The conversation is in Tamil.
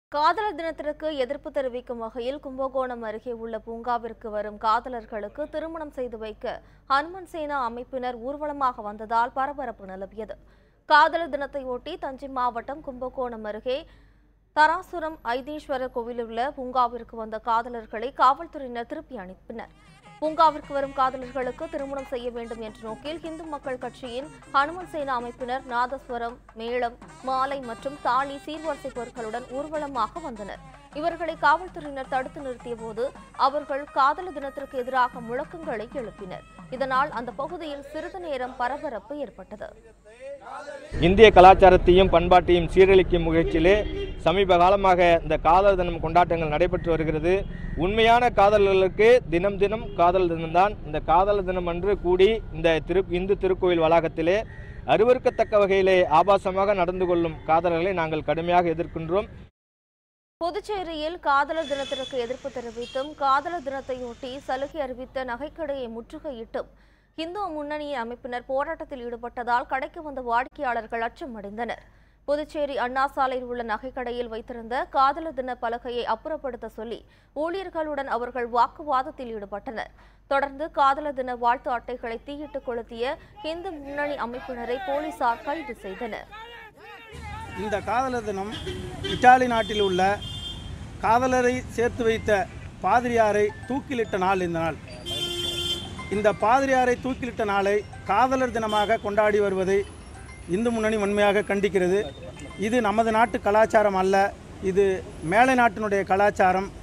காதலர் தினத்திற்கு எதிர்ப்பு தெரிவிக்கும் வகையில் கும்பகோணம் அருகே உள்ள பூங்காவிற்கு வரும் காதலர்களுக்கு திருமணம் செய்து வைக்க ஹனுமன் சேனா அமைப்பினர் ஊர்வலமாக வந்ததால் பரபரப்பு நிலவியது காதலர் தினத்தையொட்டி தஞ்சை மாவட்டம் கும்பகோணம் அருகே தராசுரம் ஐதீஸ்வரர் கோவிலில் உள்ள பூங்காவிற்கு வந்த காதலர்களை காவல்துறையினர் திருப்பி அனுப்பினர் பூங்காவிற்கு வரும் காதலர்களுக்கு திருமணம் செய்ய வேண்டும் என்ற நோக்கில் இந்து மக்கள் கட்சியின் ஹனுமன் சேனா அமைப்பினர் நாதஸ்வரம் மேளம் மாலை மற்றும் தாலி சீர்வரிசை பொருட்களுடன் ஊர்வலமாக வந்தனர் இவர்களை காவல்துறையினர் தடுத்து நிறுத்திய போது அவர்கள் காதலர் தினத்திற்கு எதிராக முழக்கங்களை எழுப்பினர் இதனால் அந்த பகுதியில் சிறிது நேரம் பரபரப்பு ஏற்பட்டது இந்திய கலாச்சாரத்தையும் பண்பாட்டையும் சீரழிக்கும் முயற்சியிலே சமீப காலமாக இந்த காதல் தினம் கொண்டாட்டங்கள் நடைபெற்று வருகிறது உண்மையான காதலர்களுக்கு தினம் தினம் காதல் தினம்தான் இந்த காதல் தினம் அன்று கூடி இந்த திரு இந்து திருக்கோயில் வளாகத்திலே அருவருக்கத்தக்க வகையிலே ஆபாசமாக நடந்து கொள்ளும் காதலர்களை நாங்கள் கடுமையாக எதிர்க்கின்றோம் புதுச்சேரியில் காதலர் தினத்திற்கு எதிர்ப்பு தெரிவித்தும் காதலர் தினத்தையொட்டி சலுகை அறிவித்த நகைக்கடையை முற்றுகையிட்டும் இந்து முன்னணி அமைப்பினர் போராட்டத்தில் ஈடுபட்டதால் கடைக்கு வந்த வாடிக்கையாளர்கள் அச்சமடைந்தனர் புதுச்சேரி அண்ணா சாலையில் உள்ள நகைக்கடையில் வைத்திருந்த காதலர் தின பலகையை அப்புறப்படுத்த சொல்லி ஊழியர்களுடன் அவர்கள் வாக்குவாதத்தில் ஈடுபட்டனர் தொடர்ந்து காதலர் தின வாழ்த்து அட்டைகளை தீயிட்டு கொளுத்திய இந்து முன்னணி அமைப்பினரை போலீசார் கைது செய்தனர் இந்த காதலர் தினம் இத்தாலி நாட்டில் உள்ள காதலரை சேர்த்து வைத்த பாதிரியாரை தூக்கிலிட்ட நாள் இந்த நாள் இந்த பாதிரியாரை தூக்கிலிட்ட நாளை காதலர் தினமாக கொண்டாடி வருவதை இந்து முன்னணி வன்மையாக கண்டிக்கிறது இது நமது நாட்டு கலாச்சாரம் அல்ல இது மேலை நாட்டினுடைய கலாச்சாரம்